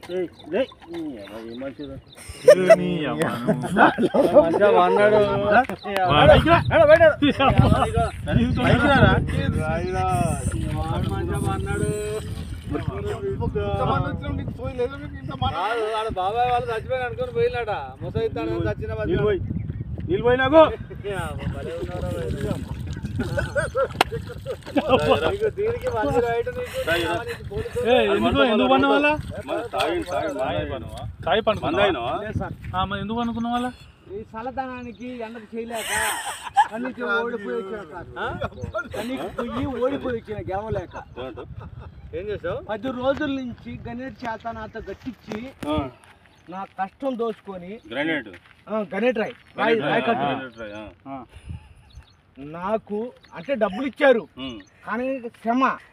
ఏయ్, ఏయ్, ఈ అమ్మ, ఏం మంచిది. నీ అమ్మ నువ్వు. మంచిగా అన్నాడు. వాడు ఇక్కడ. ఏడా, బయట. పైకి రారా? వాడు మంచిగా అన్నాడు. కాదు, వాడు బాబాయ్ వాళ్ళు చచ్చిపోయిన అనుకుని పోయినాట ముసైతాను చచ్చిన నీళ్ళు పోయి నీళ్ళు పోయి నాకు నీకు దీనికి మంచి రైట్ నీకు నీకు పోలీసు ఏ, ఎందుకు ఎందుకు పన్న వాళ్ళ తాగి తాగి తాయి మందాయినవా? పండుకున్నావా మరి ఎందుకు అనుకున్న వాళ్ళ ఈ చల్లదనానికి ఎండకు చేయలేక కన్నీకి ఓడిపోయి వచ్చిన కన్నీకి పోయి ఓడిపోయి వచ్చిన గెలవలేక ఏం చేసావు పది రోజుల నుంచి గణేట్ చేత నాతో గట్టించి నా కష్టం దోచుకొని గ్రానైట్ ఆ, గణేట్ రాయ్ రాయ్ రాయ్ కట్టు ఆ. నాకు అంటే డబ్బులు ఇచ్చారు కానీ శ్రమ